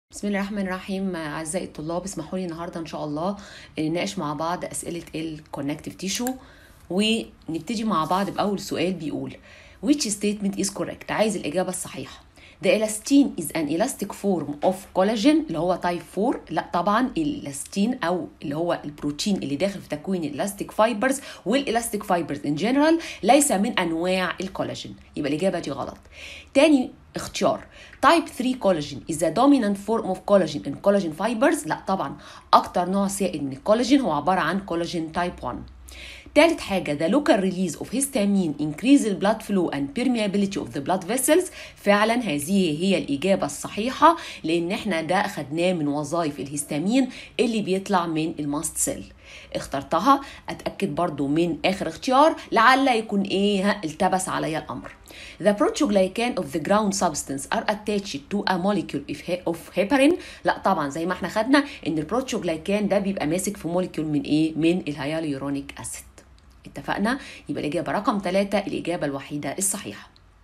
بسم الله الرحمن الرحيم اعزائي الطلاب اسمحوا لي النهارده ان شاء الله نناقش مع بعض اسئله الكونكتيف تيشو ونبتدي مع بعض باول سؤال بيقول which statement is correct عايز الاجابه الصحيحه The elastin is an elastic form of collagen اللي هو تايب 4 لا طبعا الالاستين او اللي هو البروتين اللي داخل في تكوين الالاستيك فايبرز والالاستيك فايبرز ان جنرال ليس من انواع الكولاجين يبقى الاجابه دي غلط تاني اختيار تايب 3 كولاجين is a dominant form of collagen in collagen fibers لا طبعا اكتر نوع سائد من الكولاجين هو عباره عن كولاجين تايب 1 تالت حاجة the local release of histamine increase the blood flow and permeability of the blood vessels فعلا هذه هي الإجابة الصحيحة لأن احنا ده أخدناه من وظائف الهستامين اللي بيطلع من الماست سيل اخترتها اتاكد برضو من اخر اختيار لعل يكون ايه ها التبس عليا الامر The proteoglycan of the ground substance are attached to a molecule of heparin لا طبعا زي ما احنا خدنا ان البروتوجلايكان ده بيبقى ماسك في موليكيول من ايه من الهيالورونيك اسيد اتفقنا يبقى الاجابه رقم ثلاثة الاجابه الوحيده الصحيحه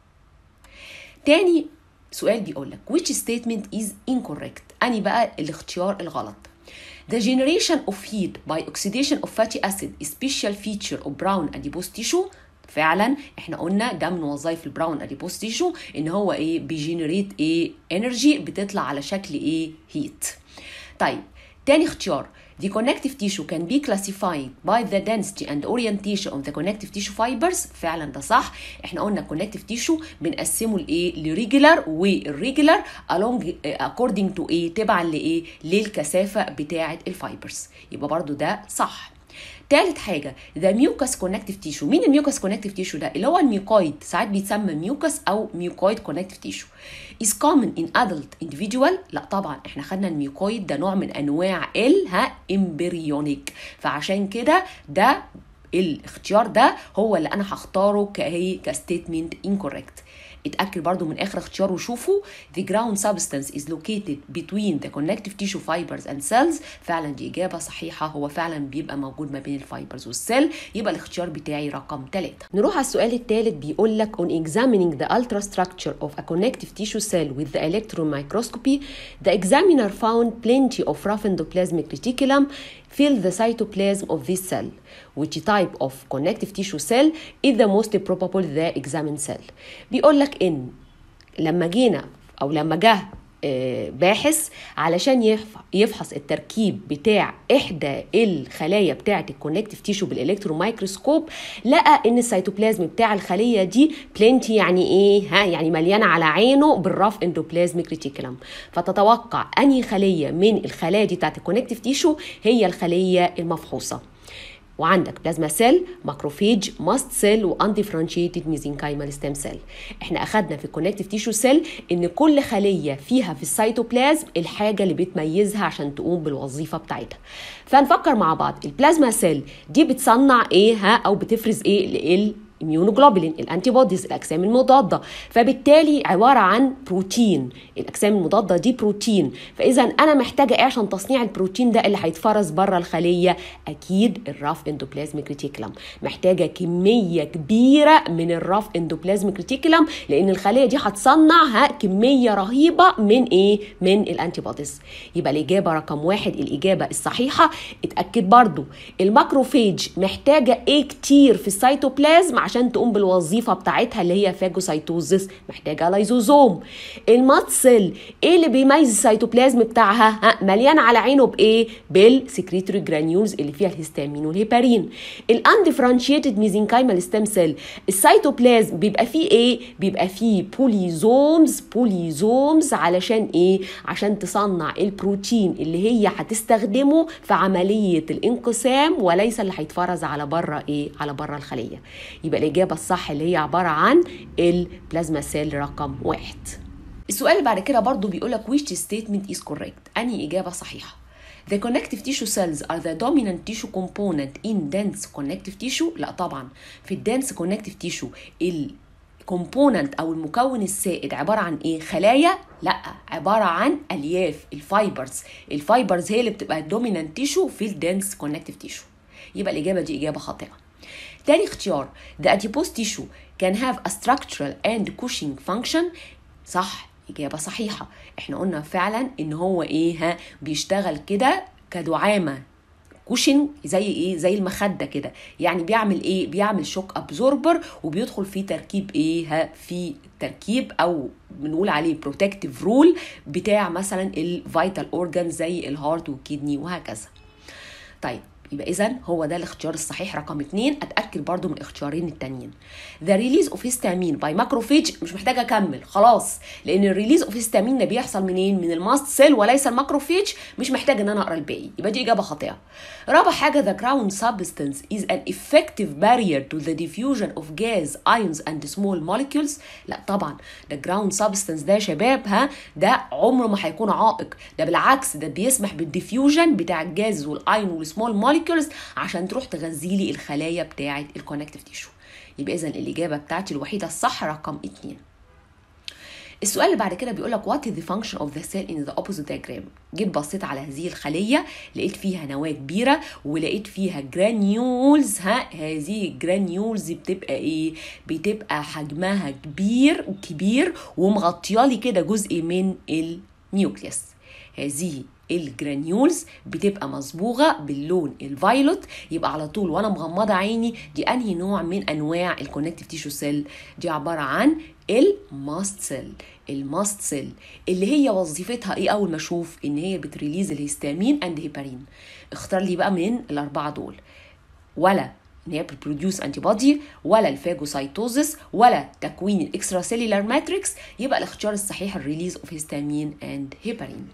تاني سؤال بيقول لك which statement is incorrect اني بقى الاختيار الغلط The generation of heat by oxidation of fatty acid is special feature of brown adipose tissue فعلا احنا قلنا ده من وظائف البراون اديبوس تيشو ان هو ايه بيجنريت ايه انرجي بتطلع على شكل ايه هيت طيب تاني اختيار The connective tissue can be classified by the density and orientation of the connective tissue fibers فعلا ده صح احنا قلنا connective tissue بنقسمه لايه لريجولار والريجولار along according to ايه تبعا لايه للكثافه بتاعه الفايبرز يبقى برضو ده صح تالت حاجة ذا ميوكس كونكتيف تيشو مين الميوكس كونكتيف تيشو ده اللي هو الميوكويد ساعات بيتسمى ميوكس او ميوكويد كونكتيف تيشو is common in adult individual لا طبعا احنا خدنا الميوكويد ده نوع من انواع ال ها امبريونيك فعشان كده ده الاختيار ده هو اللي انا هختاره كهي كستيتمنت incorrect اتاكد برضو من اخر اختيار وشوفوا the ground substance is located between the connective tissue fibers and cells فعلا دي اجابه صحيحه هو فعلا بيبقى موجود ما بين الفايبرز والسيل يبقى الاختيار بتاعي رقم 3 نروح على السؤال الثالث بيقول لك on examining the ultrastructure of a connective tissue cell with the electron microscopy the examiner found plenty of rough endoplasmic reticulum fill the cytoplasm of this cell which type of connective tissue cell is the most probable the examined cell بيقول لك ان لما جينا او لما جه باحث علشان يفحص التركيب بتاع احدى الخلايا بتاعه الكونكتيف تيشو بالالكترون مايكروسكوب لقى ان السيتوبلازم بتاع الخليه دي بلينتي يعني ايه ها يعني مليانه على عينه بالرف اندوبلازميك ريتيكولم فتتوقع انهي خليه من الخلايا دي بتاعه الكونكتيف تيشو هي الخليه المفحوصه وعندك بلازما سيل ماكروفيج ماست سيل وانديفرنشيتد ميزنكايمال ستيم سيل احنا اخدنا في الكونكتيف تيشو سيل ان كل خليه فيها في السيتوبلازم الحاجه اللي بتميزها عشان تقوم بالوظيفه بتاعتها فنفكر مع بعض البلازما سيل دي بتصنع ايه ها او بتفرز ايه immunoglobulin الانتي بوديز الاجسام المضاده فبالتالي عباره عن بروتين الاجسام المضاده دي بروتين فاذا انا محتاجه ايه عشان تصنيع البروتين ده اللي هيتفرز بره الخليه اكيد الراف اندوبلازميك ريتيكولم محتاجه كميه كبيره من الراف اندوبلازميك ريتيكولم لان الخليه دي هتصنع كميه رهيبه من ايه من الانتي بوديز يبقى الاجابه رقم واحد الاجابه الصحيحه اتاكد برضو الماكروفيج محتاجه ايه كتير في السيتوبلازم عشان تقوم بالوظيفه بتاعتها اللي هي فاجوسايتوزس محتاجه لايزوزوم المات سيل ايه اللي بيميز السيتوبلازم بتاعها ها مليان على عينه بايه بالسكريتوري جرانيولز اللي فيها الهستامين والهيبارين الاندفرنشيتد ميزنكايمال ستيم سيل السيتوبلازم بيبقى فيه ايه بيبقى فيه بوليزومز بوليزومز علشان ايه عشان تصنع البروتين اللي هي هتستخدمه في عمليه الانقسام وليس اللي هيتفرز على بره ايه على بره الخليه يبقى الإجابة الصح اللي هي عبارة عن البلازما سيل رقم واحد السؤال اللي بعد كده برضو بيقولك which statement is correct أنهي إجابة صحيحة The connective tissue cells are the dominant tissue component in dense connective tissue لا طبعا في الدنس connective tissue الكومبوننت او المكون السائد عباره عن ايه خلايا لا عباره عن الياف الفايبرز الفايبرز هي اللي بتبقى الدومينانت تيشو في الدنس كونكتيف تيشو يبقى الاجابه دي اجابه خاطئه تاني اختيار the adipose tissue can have a structural and Cushing function صح اجابه صحيحه احنا قلنا فعلا ان هو ايه ها بيشتغل كده كدعامه كوشن زي ايه زي المخده كده يعني بيعمل ايه بيعمل شوك ابزوربر وبيدخل في تركيب ايه ها في تركيب او بنقول عليه بروتكتيف رول بتاع مثلا الفيتال اورجان زي الهارت والكدني وهكذا طيب يبقى اذا هو ده الاختيار الصحيح رقم اتنين اتاكد برضو من الاختيارين التانيين the release of histamine by macrophage مش محتاجه اكمل خلاص لان الريليز اوف histamine ده بيحصل منين من الماست سيل وليس الماكروفيج مش محتاج ان انا اقرا الباقي يبقى دي اجابه خاطئه رابع حاجه the ground substance is an effective barrier to the diffusion of gas ions and small molecules لا طبعا the ground substance ده يا شباب ها ده عمره ما هيكون عائق ده بالعكس ده بيسمح بالديفيوجن بتاع الجاز والايون والسمول موليكولز عشان تروح تغذي لي الخلايا بتاعه الكونكتيف تيشو يبقى اذا الاجابه بتاعتي الوحيده الصح رقم 2 السؤال اللي بعد كده بيقول لك what is the function of the cell in the opposite diagram جيت بصيت على هذه الخليه لقيت فيها نواه كبيره ولقيت فيها جرانيولز ها هذه الجرانيولز بتبقى ايه بتبقى حجمها كبير كبير ومغطيالي كده جزء من النيوكليوس هذه الجرانيولز بتبقى مصبوغه باللون الفايلوت يبقى على طول وانا مغمضه عيني دي انهي نوع من انواع الكونكتيف تيشو سيل دي عباره عن الماست سيل الماست سيل اللي هي وظيفتها ايه اول ما اشوف ان هي بتريليز الهستامين اند هيبارين اختار لي بقى من الاربعه دول ولا ان هي بتبروديوس انتي بودي ولا الفاجوسايتوزس ولا تكوين الاكسترا سيلولار ماتريكس يبقى الاختيار الصحيح الريليز اوف هيستامين اند هيبارين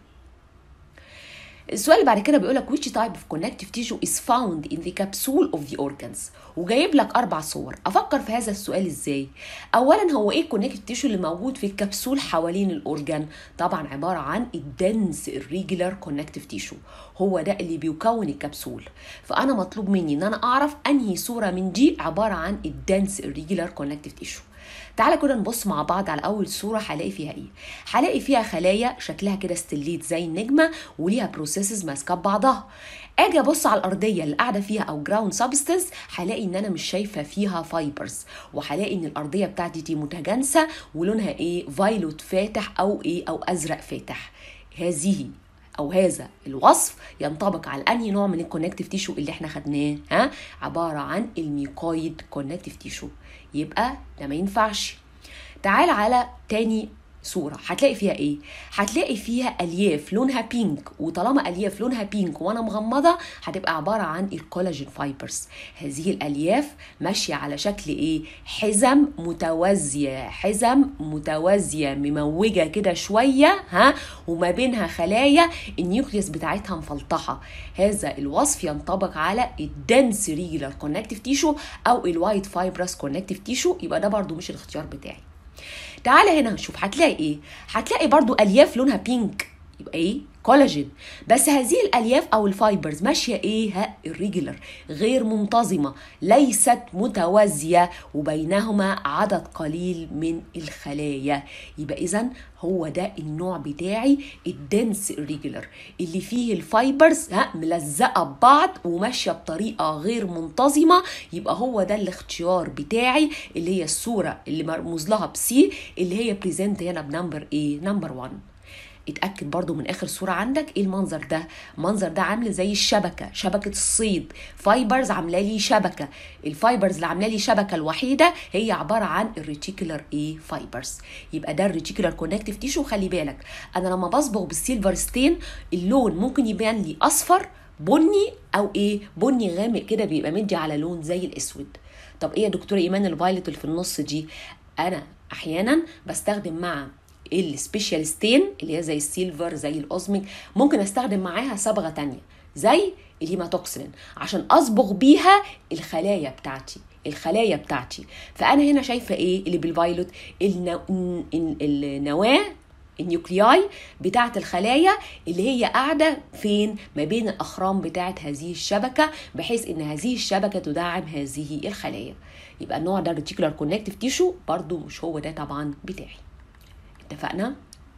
السؤال اللي بعد كده بيقول لك which type of connective tissue is found in the capsule of the organs وجايب لك اربع صور افكر في هذا السؤال ازاي اولا هو ايه الكونكتيف تيشو اللي موجود في الكبسول حوالين الاورجان طبعا عباره عن الدنس الريجولار كونكتيف تيشو هو ده اللي بيكون الكبسول فانا مطلوب مني ان انا اعرف انهي صوره من دي عباره عن الدنس الريجولار كونكتيف تيشو تعالى كده نبص مع بعض على اول صوره هلاقي فيها ايه هلاقي فيها خلايا شكلها كده ستليت زي النجمه وليها بروسيسز ماسكه ببعضها اجي ابص على الارضيه اللي قاعده فيها او جراوند سبستنس هلاقي ان انا مش شايفه فيها فايبرز وهلاقي ان الارضيه بتاعتي دي متجانسه ولونها ايه فايلوت فاتح او ايه او ازرق فاتح هذه او هذا الوصف ينطبق على انهي نوع من الكونكتيف تيشو اللي احنا خدناه ها عباره عن الميكويد كونكتيف تيشو يبقى ده ما ينفعش تعال على تاني صورة هتلاقي فيها ايه؟ هتلاقي فيها الياف لونها بينك وطالما الياف لونها بينك وانا مغمضة هتبقى عبارة عن الكولاجين فايبرز هذه الالياف ماشية على شكل ايه؟ حزم متوازية حزم متوازية مموجة كده شوية ها وما بينها خلايا النيوكليوس بتاعتها مفلطحة هذا الوصف ينطبق على الدنس ريجولار كونكتيف تيشو او الوايت فايبرس كونكتيف تيشو يبقى ده برضو مش الاختيار بتاعي تعالى هنا نشوف هتلاقي ايه هتلاقي برضو الياف لونها بينك يبقى ايه كولاجين بس هذه الالياف او الفايبرز ماشيه ايه ها الريجولر غير منتظمه ليست متوازيه وبينهما عدد قليل من الخلايا يبقى اذا هو ده النوع بتاعي الدنس الريجولر اللي فيه الفايبرز ها ملزقه ببعض وماشيه بطريقه غير منتظمه يبقى هو ده الاختيار بتاعي اللي هي الصوره اللي مرموز لها بسي اللي هي بريزنت هنا بنمبر ايه نمبر 1 اتاكد برضو من اخر صوره عندك ايه المنظر ده المنظر ده عامل زي الشبكه شبكه الصيد فايبرز عامله لي شبكه الفايبرز اللي عامله لي شبكه الوحيده هي عباره عن الريتيكولار ايه فايبرز يبقى ده الريتيكولار كونكتيف تيشو خلي بالك انا لما بصبغ بالسيلفر ستين اللون ممكن يبان لي اصفر بني او ايه بني غامق كده بيبقى مدي على لون زي الاسود طب ايه يا دكتوره ايمان الفايلت اللي في النص دي انا احيانا بستخدم مع السبيشال ستين اللي هي زي السيلفر زي الاوزميك ممكن استخدم معاها صبغه تانية زي الهيماتوكسلين عشان اصبغ بيها الخلايا بتاعتي الخلايا بتاعتي فانا هنا شايفه ايه اللي بالفايلوت النو... النواه النيوكلياي بتاعت الخلايا اللي هي قاعده فين ما بين الاخرام بتاعت هذه الشبكه بحيث ان هذه الشبكه تدعم هذه الخلايا يبقى النوع ده ريتيكولار كونكتيف تيشو برضو مش هو ده طبعا بتاعي اتفقنا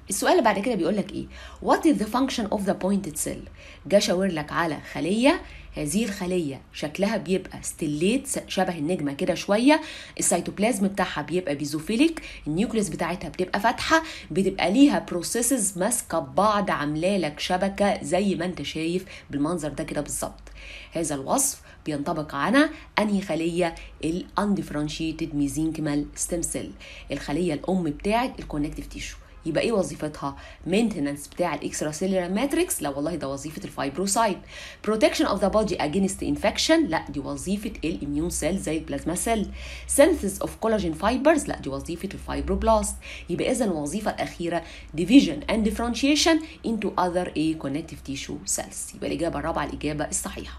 السؤال اللي بعد كده بيقول لك ايه what is the function of the pointed cell جه شاور لك على خليه هذه الخلية شكلها بيبقى ستيليت شبه النجمة كده شوية السيتوبلازم بتاعها بيبقى بيزوفيليك النيوكليس بتاعتها بتبقى فاتحة بتبقى ليها بروسيسز ماسكة ببعض عاملة لك شبكة زي ما انت شايف بالمنظر ده كده بالظبط هذا الوصف بينطبق على انهي خليه الاندفرنشيتد ميزينكمال ستيم سيل الخليه الام بتاعه الكونكتيف تيشو يبقى ايه وظيفتها مينتننس بتاع الاكسترا سيلولار ماتريكس لا والله ده وظيفه الفايبروسايت بروتكشن اوف ذا بودي اجينست انفكشن لا دي وظيفه الاميون سيل زي البلازما سيل سينثيس اوف كولاجين فايبرز لا دي وظيفه الفايبروبلاست يبقى اذا الوظيفه الاخيره division and differentiation into other a connective tissue cells يبقى الاجابه الرابعه الاجابه الصحيحه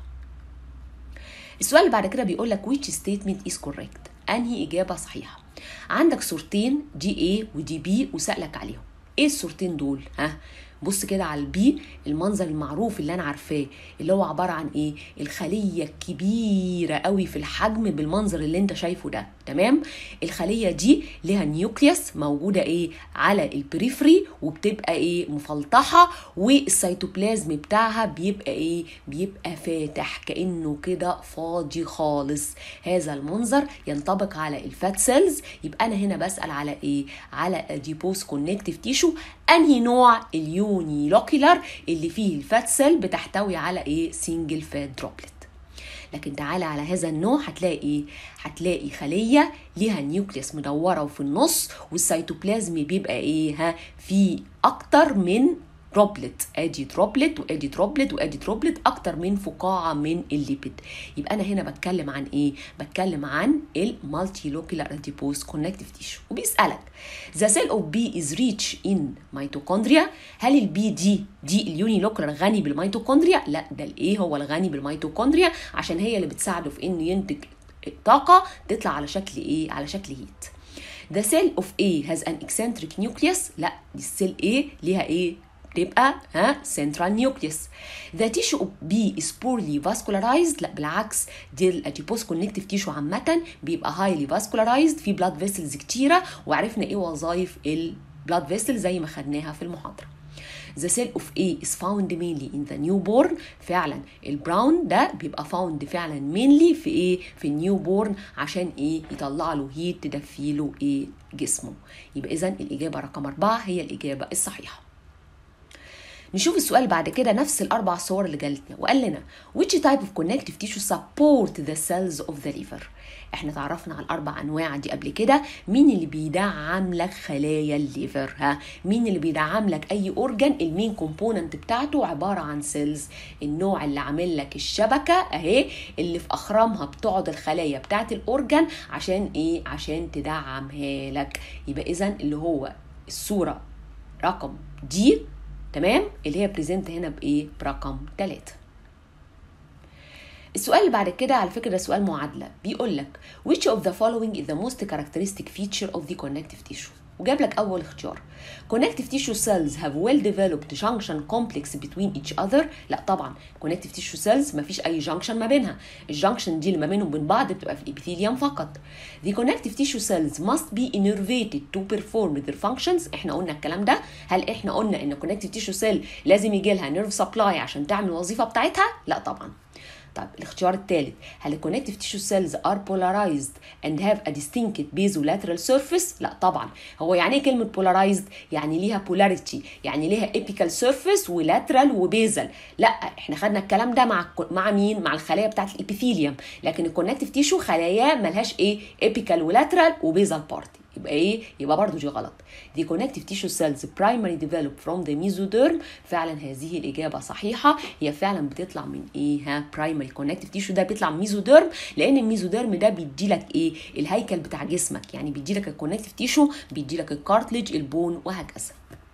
السؤال اللي بعد كده بيقول لك which statement is correct انهي اجابه صحيحه عندك صورتين دي ايه ودي بي وسألك عليهم ايه الصورتين دول ها بص كده على البي المنظر المعروف اللي انا عارفاه اللي هو عباره عن ايه الخليه الكبيره قوي في الحجم بالمنظر اللي انت شايفه ده تمام الخليه دي ليها نيوكليوس موجوده ايه على البريفري وبتبقى ايه مفلطحه والسيتوبلازم بتاعها بيبقى ايه بيبقى فاتح كانه كده فاضي خالص هذا المنظر ينطبق على الفات سيلز يبقى انا هنا بسال على ايه على اديبوس كونكتيف تيشو انهي نوع اليوني لوكيلر اللي فيه الفات سيل بتحتوي على ايه سنجل فات دروبلت لكن تعالى على هذا النوع هتلاقي ايه هتلاقي خليه ليها نيوكليوس مدوره وفي النص والسيتوبلازم بيبقى ايه ها في اكتر من دروبلت ادي دروبلت وادي دروبلت وادي دروبلت اكتر من فقاعه من الليبيد يبقى انا هنا بتكلم عن ايه بتكلم عن المالتي لوكيلار اديبوز كونكتيف تيشو وبيسالك ذا سيل اوف بي از ريتش ان ميتوكوندريا هل البي دي دي اليوني لوكيلر غني بالميتوكوندريا لا ده الايه هو الغني بالميتوكوندريا عشان هي اللي بتساعده في انه ينتج طاقه تطلع على شكل ايه على شكل هيت The cell of A has an eccentric nucleus لا دي السيل A ليها ايه تبقى ها central nucleus the tissue of B is poorly vascularized لا بالعكس دي الاديبوس كونكتيف تيشو عامة بيبقى highly vascularized في blood vessels كتيرة وعرفنا ايه وظائف البلاد فيسل زي ما خدناها في المحاضرة The cell of A is found mainly in the newborn فعلا البراون ده بيبقى found فعلا mainly في ايه في النيو بورن عشان ايه يطلع له هيت تدفي له ايه جسمه يبقى اذا الاجابه رقم أربعة هي الاجابه الصحيحه نشوف السؤال بعد كده نفس الاربع صور اللي جالتنا وقال لنا which type of connective tissue support the cells of the liver احنا تعرفنا على الاربع انواع دي قبل كده مين اللي بيدعم لك خلايا الليفر ها مين اللي بيدعم لك اي اورجان المين كومبوننت بتاعته عباره عن سيلز النوع اللي عامل لك الشبكه اهي اللي في اخرامها بتقعد الخلايا بتاعت الاورجان عشان ايه عشان تدعمها لك يبقى اذا اللي هو الصوره رقم دي تمام اللي هي بريزنت هنا بايه برقم 3 السؤال اللي بعد كده على فكره ده سؤال معادله بيقول لك which of the following is the most characteristic feature of the connective tissue وجاب لك اول اختيار connective tissue cells have well developed junction complex between each other لا طبعا connective tissue cells ما فيش اي junction ما بينها الجنكشن دي اللي ما بينهم وبين بعض بتبقى في الابيثيليوم فقط the connective tissue cells must be innervated to perform their functions احنا قلنا الكلام ده هل احنا قلنا ان connective tissue cell لازم يجي لها نيرف سبلاي عشان تعمل الوظيفه بتاعتها لا طبعا طيب الاختيار الثالث هل الكونكتيف تيشو سيلز ار polarized and have a distinct basolateral surface لا طبعا هو يعني ايه كلمه polarized يعني ليها polarity يعني ليها apical surface ولاترال وبيزل لا احنا خدنا الكلام ده مع مع مين مع الخلايا بتاعت الابيثيليوم لكن الكونكتيف تيشو خلايا ملهاش ايه apical ولاترال وبيزل بارتي يبقى ايه يبقى برضو دي غلط دي connective tissue cells primary develop from the mesoderm فعلا هذه الاجابه صحيحه هي فعلا بتطلع من ايه ها primary connective tissue ده بيطلع من ميزوديرم لان الميزوديرم ده بيدي لك ايه الهيكل بتاع جسمك يعني بيدي لك الكونكتيف تيشو بيدي لك الكارتلج البون وهكذا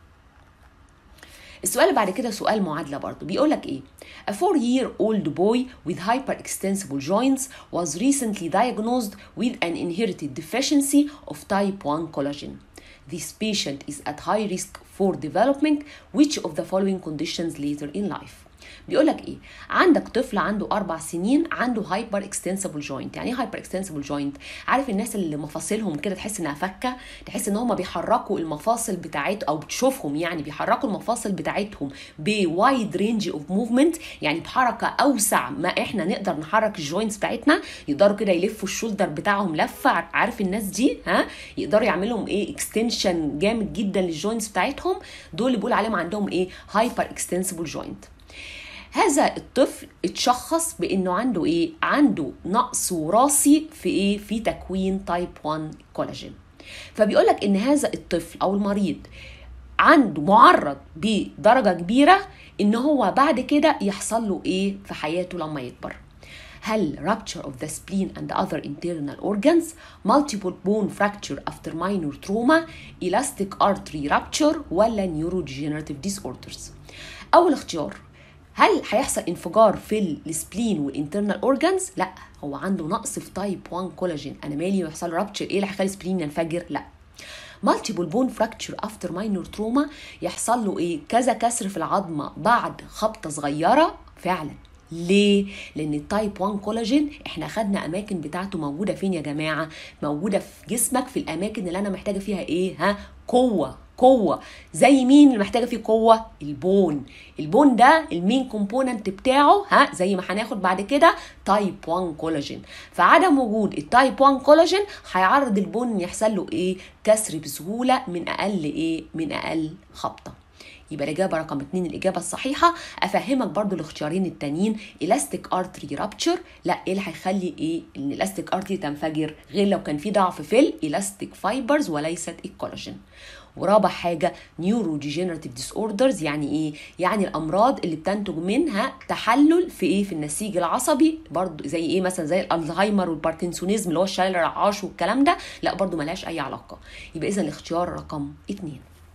السؤال اللي بعد كده سؤال معادله برضه بيقول لك ايه A four year old boy with hyperextensible joints was recently diagnosed with an inherited deficiency of type 1 collagen. This patient is at high risk for developing which of the following conditions later in life. بيقول لك ايه عندك طفل عنده اربع سنين عنده هايبر اكستنسبل جوينت يعني ايه هايبر اكستنسبل جوينت عارف الناس اللي مفاصلهم كده تحس انها فكه تحس ان هم بيحركوا المفاصل بتاعتهم او بتشوفهم يعني بيحركوا المفاصل بتاعتهم بوايد رينج اوف موفمنت يعني بحركه اوسع ما احنا نقدر نحرك الجوينتس بتاعتنا يقدروا كده يلفوا الشولدر بتاعهم لفه عارف الناس دي ها يقدروا يعملوا ايه اكستنشن جامد جدا للجوينتس بتاعتهم دول اللي بيقول عليهم عندهم ايه هايبر اكستنسبل جوينت هذا الطفل اتشخص بانه عنده ايه عنده نقص وراثي في ايه في تكوين تايب 1 كولاجين فبيقول لك ان هذا الطفل او المريض عنده معرض بدرجه كبيره ان هو بعد كده يحصل له ايه في حياته لما يكبر هل rupture of the spleen and other internal organs, multiple bone fracture after minor trauma, elastic artery rupture ولا neurodegenerative disorders؟ أول اختيار هل هيحصل انفجار في السبلين والانترنال اورجانز لا هو عنده نقص في تايب 1 كولاجين انا مالي ويحصل رابتشر ايه اللي هيخلي السبلين ينفجر لا مالتيبل بون فراكتشر افتر ماينور تروما يحصل له ايه كذا كسر في العظمه بعد خبطه صغيره فعلا ليه؟ لأن التايب 1 كولاجين احنا خدنا أماكن بتاعته موجودة فين يا جماعة؟ موجودة في جسمك في الأماكن اللي أنا محتاجة فيها إيه؟ ها؟ قوة قوة زي مين اللي محتاجة فيه قوة؟ البون البون ده المين كومبوننت بتاعه ها زي ما هناخد بعد كده تايب 1 كولاجين فعدم وجود التايب 1 كولاجين هيعرض البون ان يحصل له ايه؟ كسر بسهولة من أقل ايه؟ من أقل خبطة يبقى الإجابة رقم اتنين الإجابة الصحيحة أفهمك برضو الاختيارين التانيين إلاستيك أرتري رابتشر لا إيه اللي هيخلي إيه إن الإلاستيك أرتري تنفجر غير لو كان في ضعف في الإلاستيك فايبرز وليست الكولاجين ورابع حاجه نيورو ديجنراتيف ديس اوردرز يعني ايه يعني الامراض اللي بتنتج منها تحلل في ايه في النسيج العصبي برضو زي ايه مثلا زي الالزهايمر والباركنسونيزم اللي هو الشلل الرعاش والكلام ده لا برضو ملهاش اي علاقه يبقى اذا الاختيار رقم اتنين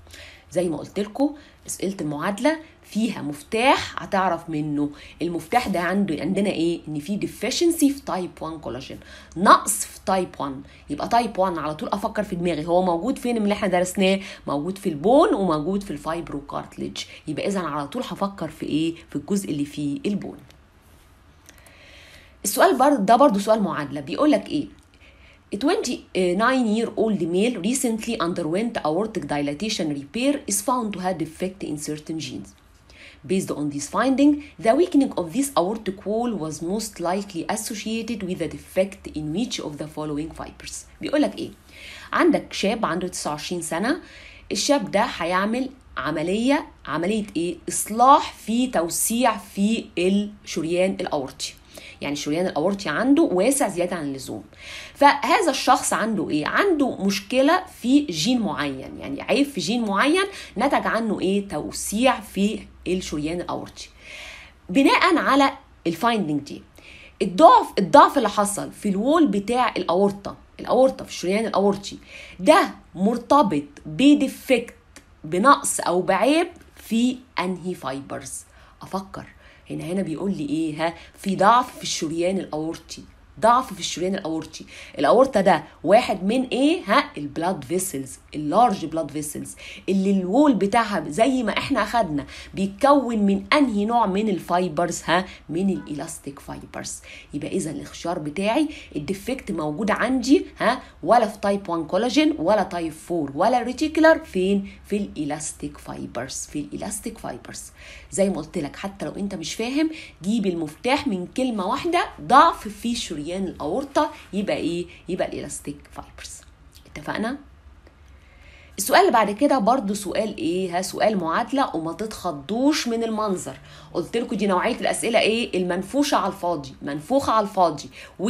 زي ما قلت لكم اسئله المعادله فيها مفتاح هتعرف منه المفتاح ده عنده عندنا ايه ان في ديفيشنسي في تايب 1 كولاجين نقص في تايب 1 يبقى تايب 1 على طول افكر في دماغي هو موجود فين من اللي احنا درسناه موجود في البون وموجود في الفايبرو كارتليج يبقى اذا على طول هفكر في ايه في الجزء اللي فيه البون السؤال برضه ده برضه سؤال معادله بيقول لك ايه A 29 year old male recently underwent aortic dilatation repair is found to have defect in certain genes. Based on this finding, the weakening of this aortic wall was most likely associated with a defect in which of the following fibers. بيقول لك ايه؟ عندك شاب عنده 29 سنة الشاب ده هيعمل عملية عملية ايه؟ إصلاح في توسيع في الشريان الأورطي. يعني الشريان الاورطي عنده واسع زياده عن اللزوم فهذا الشخص عنده ايه عنده مشكله في جين معين يعني عيب في جين معين نتج عنه ايه توسيع في الشريان الاورطي بناء على الفايندنج دي الضعف الضعف اللي حصل في الوول بتاع الاورطه الاورطه في الشريان الاورطي ده مرتبط بديفكت بنقص او بعيب في انهي فايبرز افكر هنا هنا بيقول لي ايه ها في ضعف في الشريان الاورطي ضعف في الشريان الاورطي الاورطه ده واحد من ايه ها البلاد فيسلز اللارج بلاد فيسلز اللي الوول بتاعها زي ما احنا اخدنا بيتكون من انهي نوع من الفايبرز ها من الالاستيك فايبرز يبقى اذا الاختيار بتاعي الديفكت موجود عندي ها ولا في تايب 1 كولاجين ولا تايب 4 ولا ريتيكولار فين في الالاستيك فايبرز في الالاستيك فايبرز زي ما قلت لك حتى لو انت مش فاهم جيب المفتاح من كلمه واحده ضعف في شريان شريان الاورطه يبقى ايه يبقى الالاستيك فايبرز اتفقنا السؤال اللي بعد كده برضو سؤال ايه ها سؤال معادله وما تتخضوش من المنظر قلت لكم دي نوعيه الاسئله ايه المنفوشه على الفاضي منفوخه على الفاضي و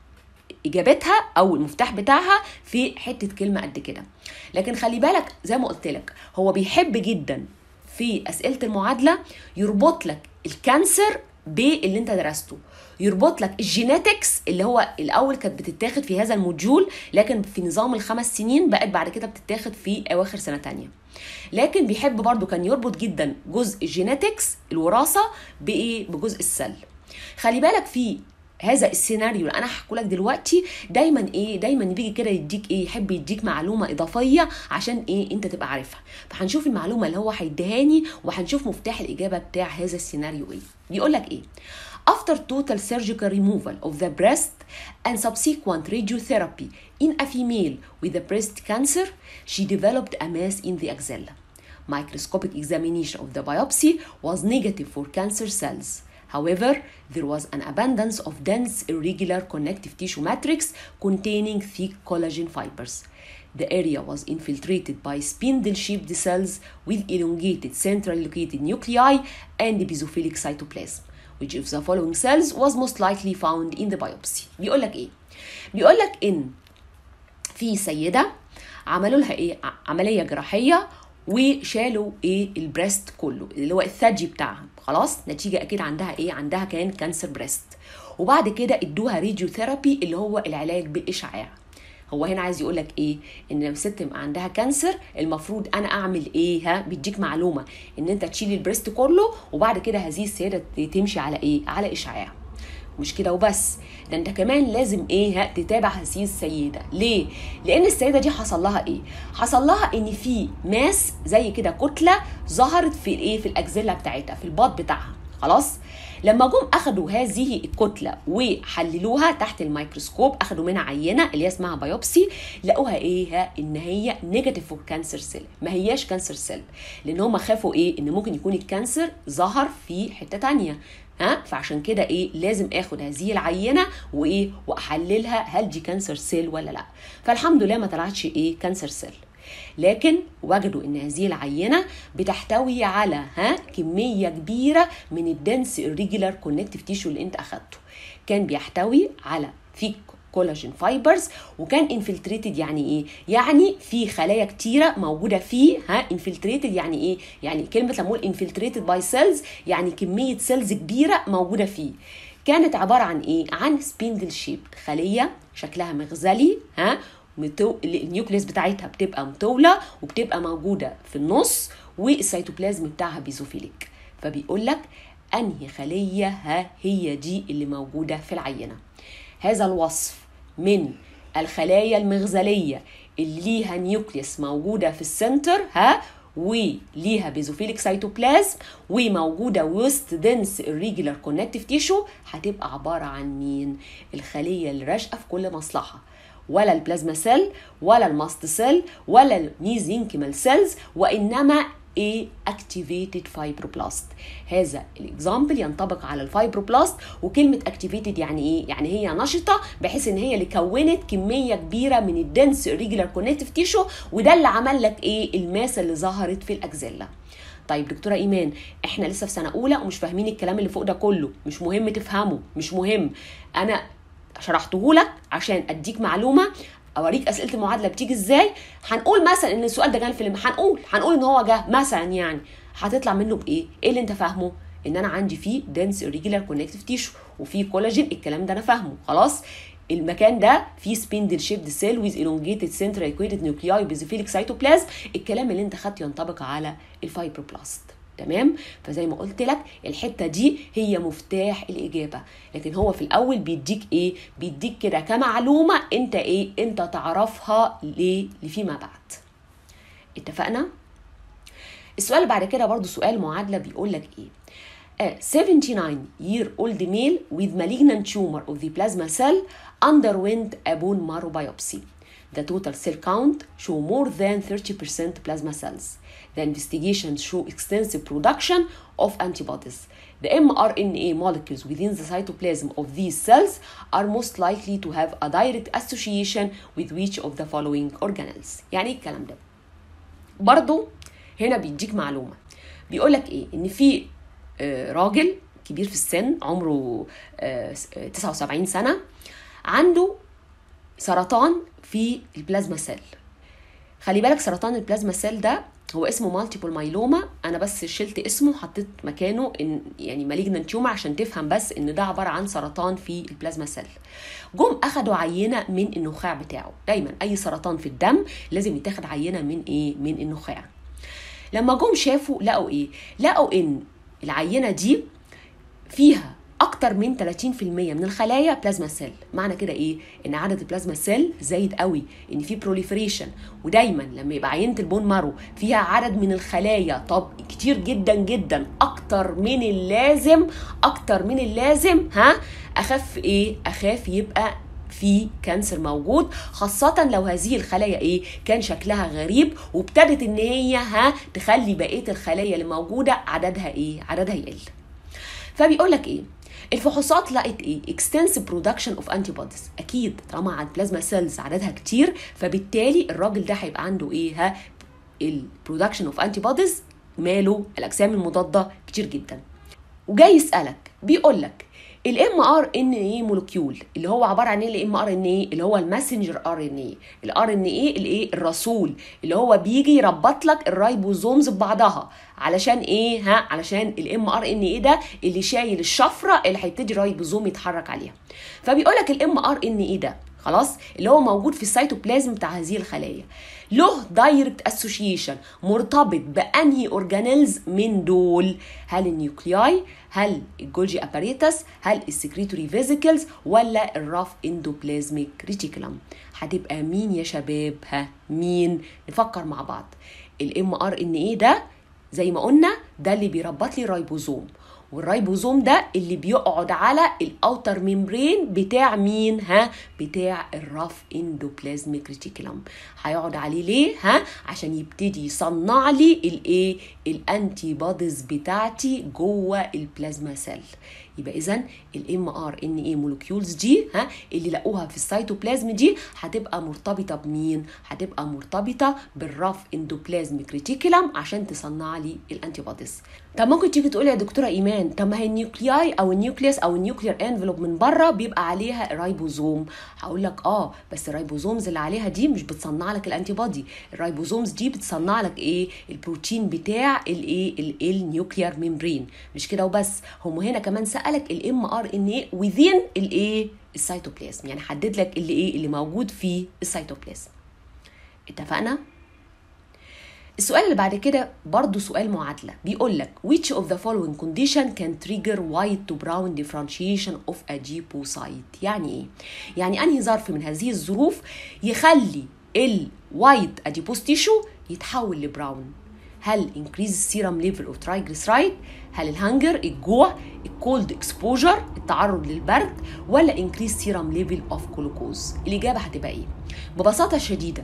اجابتها او المفتاح بتاعها في حته كلمه قد كده لكن خلي بالك زي ما قلت لك هو بيحب جدا في اسئله المعادله يربط لك الكانسر باللي انت درسته يربط لك الجيناتكس اللي هو الاول كانت بتتاخد في هذا الموديول لكن في نظام الخمس سنين بقت بعد كده بتتاخد في اواخر سنه تانية لكن بيحب برضو كان يربط جدا جزء الجيناتكس الوراثه بايه بجزء السل خلي بالك في هذا السيناريو اللي انا هحكي لك دلوقتي دايما ايه دايما بيجي كده يديك ايه يحب يديك معلومه اضافيه عشان ايه انت تبقى عارفها فهنشوف المعلومه اللي هو هيديهاني وهنشوف مفتاح الاجابه بتاع هذا السيناريو ايه بيقول لك ايه After total surgical removal of the breast and subsequent radiotherapy in a female with a breast cancer, she developed a mass in the axilla. Microscopic examination of the biopsy was negative for cancer cells. However, there was an abundance of dense irregular connective tissue matrix containing thick collagen fibers. The area was infiltrated by spindle-shaped cells with elongated centrally located nuclei and basophilic cytoplasm. which of the following cells was most likely found in the biopsy بيقول لك ايه بيقول لك ان في سيده عملوا لها ايه عمليه جراحيه وشالوا ايه البريست كله اللي هو الثدي بتاعها خلاص نتيجه اكيد عندها ايه عندها كان كانسر بريست وبعد كده ادوها راديو ثيرابي اللي هو العلاج بالاشعاع هو هنا عايز يقول لك ايه ان لما ست يبقى عندها كانسر المفروض انا اعمل ايه ها بيديك معلومه ان انت تشيل البريست كله وبعد كده هذه السيده تمشي على ايه على اشعاع مش كده وبس ده انت كمان لازم ايه ها تتابع هذه السيده ليه لان السيده دي حصل لها ايه حصل لها ان في ماس زي كده كتله ظهرت في الايه في الاجزله بتاعتها في الباط بتاعها خلاص لما جم اخدوا هذه الكتله وحللوها تحت الميكروسكوب اخدوا منها عينه اللي هي اسمها بايوبسي لقوها ايه ان هي نيجاتيف فور كانسر سيل ما هياش كانسر سيل لان هم خافوا ايه ان ممكن يكون الكانسر ظهر في حته تانية ها فعشان كده ايه لازم اخد هذه العينه وايه واحللها هل دي كانسر سيل ولا لا فالحمد لله ما طلعتش ايه كانسر سيل لكن وجدوا ان هذه العينه بتحتوي على ها كميه كبيره من الدنس الريجولار كونكتيف تيشو اللي انت اخدته كان بيحتوي على فيك كولاجين فايبرز وكان انفلتريتد يعني ايه يعني في خلايا كتيره موجوده فيه ها انفلتريتد يعني ايه يعني كلمه لما اقول انفلتريتد باي سيلز يعني كميه سيلز كبيره موجوده فيه كانت عباره عن ايه عن سبيندل شيب خليه شكلها مغزلي ها متو... النيوكليس بتاعتها بتبقى مطوله وبتبقى موجوده في النص والسيتوبلازم بتاعها بيزوفيليك فبيقول لك انهي خليه ها هي دي اللي موجوده في العينه هذا الوصف من الخلايا المغزليه اللي ليها نيوكليس موجوده في السنتر ها وليها بيزوفيليك سيتوبلازم وموجوده وسط دنس الريجولار كونكتيف تيشو هتبقى عباره عن مين الخليه اللي راشقه في كل مصلحه ولا البلازما سيل ولا الماست سيل ولا الميزينكيمال سيلز وانما ايه اكتيفيتد فايبروبلاست هذا الاكزامبل ينطبق على الفايبروبلاست وكلمه اكتيفيتد يعني ايه يعني هي نشطه بحيث ان هي اللي كونت كميه كبيره من الدنس ريجولار كونكتيف تيشو وده اللي عمل لك ايه الماسه اللي ظهرت في الاكزيلا طيب دكتوره ايمان احنا لسه في سنه اولى ومش فاهمين الكلام اللي فوق ده كله مش مهم تفهمه مش مهم انا شرحته لك عشان اديك معلومه اوريك اسئله المعادله بتيجي ازاي هنقول مثلا ان السؤال ده جه في الامتحان هنقول هنقول ان هو جه مثلا يعني هتطلع منه بايه ايه اللي انت فاهمه ان انا عندي فيه دنس irregular كونكتيف تيشو وفيه كولاجين الكلام ده انا فاهمه خلاص المكان ده فيه سبيندل شيبد سيل ويز elongated central equated nuclei بيزوفيليك سيتوبلازم الكلام اللي انت خدته ينطبق على الفايبروبلاست تمام فزي ما قلت لك الحته دي هي مفتاح الاجابه لكن هو في الاول بيديك ايه بيديك كده كمعلومه انت ايه انت تعرفها ليه لفيما بعد اتفقنا السؤال اللي بعد كده برضو سؤال معادله بيقول لك ايه A 79 year old male with malignant tumor of the plasma cell underwent a bone marrow biopsy. The total cell count show more than 30% plasma cells. The investigations show extensive production of antibodies. The mRNA molecules within the cytoplasm of these cells are most likely to have a direct association with which of the following organelles. يعني الكلام ده. برضو هنا بيديك معلومة. بيقول لك ايه؟ ان في راجل كبير في السن عمره 79 سنة عنده سرطان في البلازما سيل خلي بالك سرطان البلازما سيل ده هو اسمه مالتيبل مايلوما انا بس شلت اسمه حطيت مكانه ان يعني مالجنان تيومر عشان تفهم بس ان ده عباره عن سرطان في البلازما سيل جم اخدوا عينه من النخاع بتاعه دايما اي سرطان في الدم لازم يتاخد عينه من ايه من النخاع لما جم شافوا لقوا ايه لقوا ان العينه دي فيها اكتر من 30% من الخلايا بلازما سيل معنى كده ايه ان عدد البلازما سيل زايد قوي ان في بروليفريشن ودايما لما يبقى عينه البون مارو فيها عدد من الخلايا طب كتير جدا جدا اكتر من اللازم اكتر من اللازم ها اخاف ايه اخاف يبقى في كانسر موجود خاصة لو هذه الخلايا ايه كان شكلها غريب وابتدت ان هي ها تخلي بقية الخلايا اللي موجودة عددها ايه عددها يقل فبيقول لك ايه الفحوصات لقت ايه extensive production of antibodies اكيد طالما عند بلازما سيلز عددها كتير فبالتالي الراجل ده هيبقى عنده ايه ها البرودكشن اوف انتي بوديز ماله الاجسام المضاده كتير جدا وجاي يسالك بيقول لك الام ار ان اي مولكيول اللي هو عباره عن ايه الام ار ان اي اللي هو الماسنجر ار ان اي الار ان اي الايه الرسول اللي هو بيجي يربط لك الرايبوزومز ببعضها علشان ايه ها علشان الام ار ان اي ده اللي شايل الشفره اللي هيبتدي الرايبوزوم يتحرك عليها فبيقول لك الام ار ان اي ده خلاص اللي هو موجود في السيتوبلازم بتاع هذه الخلايا له دايركت اسوشيشن مرتبط بانهي اورجانيلز من دول هل النيوكلياي هل الجولجي اباريتس هل السكريتوري فيزيكلز ولا الراف اندوبلازميك ريتيكولم هتبقى مين يا شباب ها مين نفكر مع بعض الام ار ان ايه ده زي ما قلنا ده اللي بيربط لي رايبوزوم والرايبوزوم ده اللي بيقعد على الاوتر ميمبرين بتاع مين ها بتاع الراف اندوبلازميك ريتيكولم هيقعد عليه ليه ها عشان يبتدي يصنع لي الايه الانتي بوديز بتاعتي جوه البلازما سيل يبقى اذا الام ار ان اي مولكيولز دي ها اللي لقوها في السيتوبلازم دي هتبقى مرتبطه بمين هتبقى مرتبطه بالراف اندوبلازميك ريتيكولم عشان تصنع لي الانتي بوديز طب ممكن تيجي تقول يا دكتوره ايمان طب ما هي النيوكلياي او النيوكليوس او النيوكلير انفلوب من بره بيبقى عليها رايبوزوم هقول لك اه بس الرايبوزومز اللي عليها دي مش بتصنع لك الانتي بودي الرايبوزومز دي بتصنع لك ايه البروتين بتاع الايه النيوكلير ميمبرين مش كده وبس هم هنا كمان سالك الام ار ان ايه within الايه السيتوبلازم يعني حدد لك اللي ايه اللي موجود في السيتوبلازم اتفقنا السؤال اللي بعد كده برضو سؤال معادلة بيقول لك which of the following condition can trigger white to brown differentiation of a adipocyte يعني ايه؟ يعني انهي ظرف من هذه الظروف يخلي الوايت adipose tissue يتحول لبراون هل increase serum level of triglyceride هل الهنجر الجوع الكولد اكسبوجر التعرض للبرد ولا increase serum level of glucose الإجابة هتبقى ايه؟ ببساطة شديدة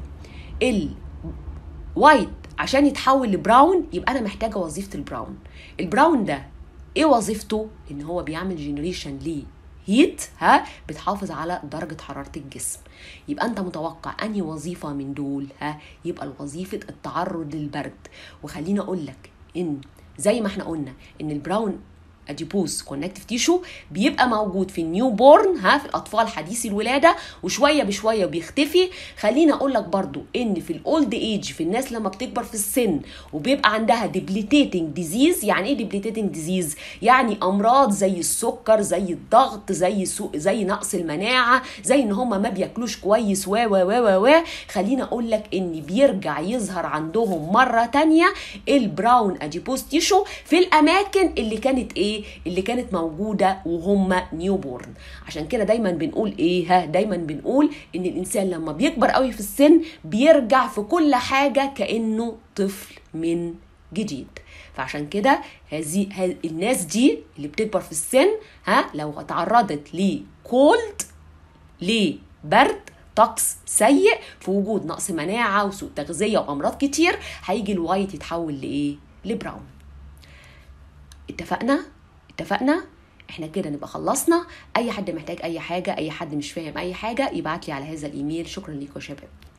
الوايت عشان يتحول لبراون يبقى انا محتاجه وظيفه البراون البراون ده ايه وظيفته ان هو بيعمل جنريشن ليه هيت ها بتحافظ على درجة حرارة الجسم يبقى انت متوقع انهي وظيفة من دول ها يبقى وظيفة التعرض للبرد وخليني اقول لك ان زي ما احنا قلنا ان البراون اديبوز كونكتيف تيشو بيبقى موجود في النيو بورن ها في الاطفال حديثي الولاده وشويه بشويه بيختفي خليني اقول لك برضو ان في الاولد ايج في الناس لما بتكبر في السن وبيبقى عندها ديبليتيتنج ديزيز يعني ايه ديبليتيتنج ديزيز يعني امراض زي السكر زي الضغط زي سوء زي نقص المناعه زي ان هم ما بياكلوش كويس و و و و خليني اقول لك ان بيرجع يظهر عندهم مره تانية البراون اديبوز تيشو في الاماكن اللي كانت ايه اللي كانت موجوده وهم نيو بورن عشان كده دايما بنقول ايه ها دايما بنقول ان الانسان لما بيكبر قوي في السن بيرجع في كل حاجه كانه طفل من جديد فعشان كده هذه الناس دي اللي بتكبر في السن ها لو تعرضت لكولد لبرد طقس سيء في وجود نقص مناعه وسوء تغذيه وامراض كتير هيجي الوايت يتحول لايه لبراون اتفقنا اتفقنا احنا كده نبقى خلصنا اي حد محتاج اي حاجه اي حد مش فاهم اي حاجه يبعت لي على هذا الايميل شكرا ليكم يا شباب